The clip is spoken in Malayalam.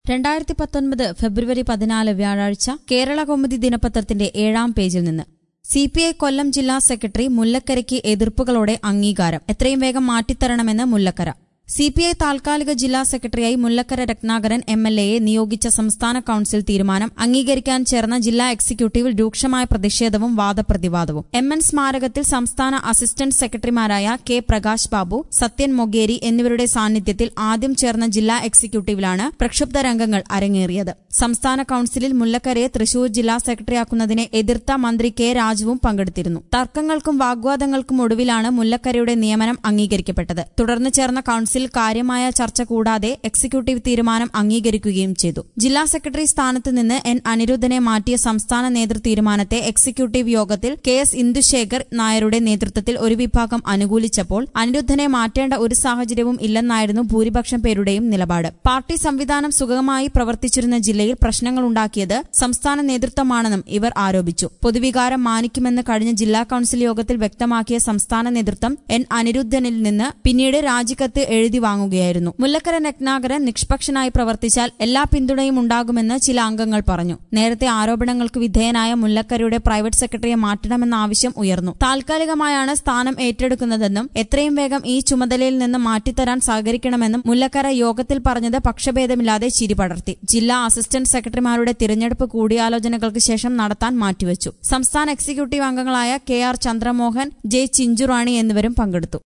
രണ്ടായിരത്തി പത്തൊൻപത് ഫെബ്രുവരി പതിനാല് വ്യാഴാഴ്ച കേരള കൗമുദി ദിനപത്രത്തിന്റെ ഏഴാം പേജിൽ നിന്ന് സി പി ഐ കൊല്ലം ജില്ലാ സെക്രട്ടറി മുല്ലക്കരയ്ക്ക് എതിർപ്പുകളോടെ അംഗീകാരം എത്രയും വേഗം മാറ്റിത്തരണമെന്ന് മുല്ലക്കര സി പി ഐ താൽക്കാലിക ജില്ലാ സെക്രട്ടറിയായി മുല്ലക്കര രത്നാകരൻ എം എൽ എയെ നിയോഗിച്ച സംസ്ഥാന കൌൺസിൽ തീരുമാനം അംഗീകരിക്കാൻ ചേർന്ന ജില്ലാ എക്സിക്യൂട്ടീവിൽ രൂക്ഷമായ പ്രതിഷേധവും വാദപ്രതിവാദവും എം എൻ സ്മാരകത്തിൽ സംസ്ഥാന അസിസ്റ്റന്റ് സെക്രട്ടറിമാരായ കെ പ്രകാശ് ബാബു സത്യൻ മൊഗേരി എന്നിവരുടെ സാന്നിധ്യത്തിൽ ആദ്യം ചേർന്ന ജില്ലാ എക്സിക്യൂട്ടീവിലാണ് പ്രക്ഷുബ്ധ രംഗങ്ങൾ അരങ്ങേറിയത് സംസ്ഥാന കൌൺസിലിൽ മുല്ലക്കരയെ തൃശൂർ ജില്ലാ സെക്രട്ടറിയാക്കുന്നതിനെ എതിർത്ത മന്ത്രി കെ രാജുവും പങ്കെടുത്തിരുന്നു തർക്കങ്ങൾക്കും വാഗ്വാദങ്ങൾക്കും ഒടുവിലാണ് മുല്ലക്കരയുടെ നിയമനം അംഗീകരിക്കപ്പെട്ടത് തുടർന്ന് ചേർന്ന കൌൺസിൽ കാര്യമായ ചർച്ച കൂടാതെ എക്സിക്യൂട്ടീവ് തീരുമാനം അംഗീകരിക്കുകയും ചെയ്തു ജില്ലാ സെക്രട്ടറി സ്ഥാനത്ത് നിന്ന് എൻ അനിരുദ്ധനെ മാറ്റിയ സംസ്ഥാന നേതൃ തീരുമാനത്തെ എക്സിക്യൂട്ടീവ് യോഗത്തിൽ കെ എസ് ഇന്ദുശേഖർ നായരുടെ നേതൃത്വത്തിൽ ഒരു വിഭാഗം അനുകൂലിച്ചപ്പോൾ അനിരുദ്ധനെ മാറ്റേണ്ട ഒരു സാഹചര്യവും ഇല്ലെന്നായിരുന്നു ഭൂരിപക്ഷം പേരുടെയും നിലപാട് പാർട്ടി സംവിധാനം സുഗമമായി പ്രവർത്തിച്ചിരുന്ന ജില്ലയിൽ പ്രശ്നങ്ങളുണ്ടാക്കിയത് സംസ്ഥാന നേതൃത്വമാണെന്നും ഇവർ ആരോപിച്ചു പൊതുവികാരം മാനിക്കുമെന്ന് കഴിഞ്ഞ ജില്ലാ കൌൺസിൽ യോഗത്തിൽ വ്യക്തമാക്കിയ സംസ്ഥാന നേതൃത്വം എൻ അനിരുദ്ധനിൽ നിന്ന് പിന്നീട് രാജിക്കത്ത് എഴുതി വാങ്ങുകയായിരുന്നു മുല്ലക്കര രത്നാകരൻ നിഷ്പക്ഷനായി പ്രവർത്തിച്ചാൽ എല്ലാ പിന്തുണയും ഉണ്ടാകുമെന്ന് ചില അംഗങ്ങൾ പറഞ്ഞു നേരത്തെ ആരോപണങ്ങൾക്ക് വിധേയനായ മുല്ലക്കരയുടെ പ്രൈവറ്റ് സെക്രട്ടറിയെ മാറ്റണമെന്ന ആവശ്യം ഉയർന്നു താൽക്കാലികമായാണ് സ്ഥാനം ഏറ്റെടുക്കുന്നതെന്നും എത്രയും വേഗം ഈ ചുമതലയിൽ നിന്ന് മാറ്റിത്തരാൻ സഹകരിക്കണമെന്നും മുല്ലക്കര യോഗത്തിൽ പറഞ്ഞത് പക്ഷഭേദമില്ലാതെ ചിരി പടർത്തി ജില്ലാ അസിസ്റ്റന്റ് സെക്രട്ടറിമാരുടെ തിരഞ്ഞെടുപ്പ് കൂടിയാലോചനകൾക്ക് ശേഷം നടത്താൻ മാറ്റിവച്ചു സംസ്ഥാന എക്സിക്യൂട്ടീവ് അംഗങ്ങളായ K R Chandramohan J Chinchurani എന്നിവരും പങ്കെടുത്തു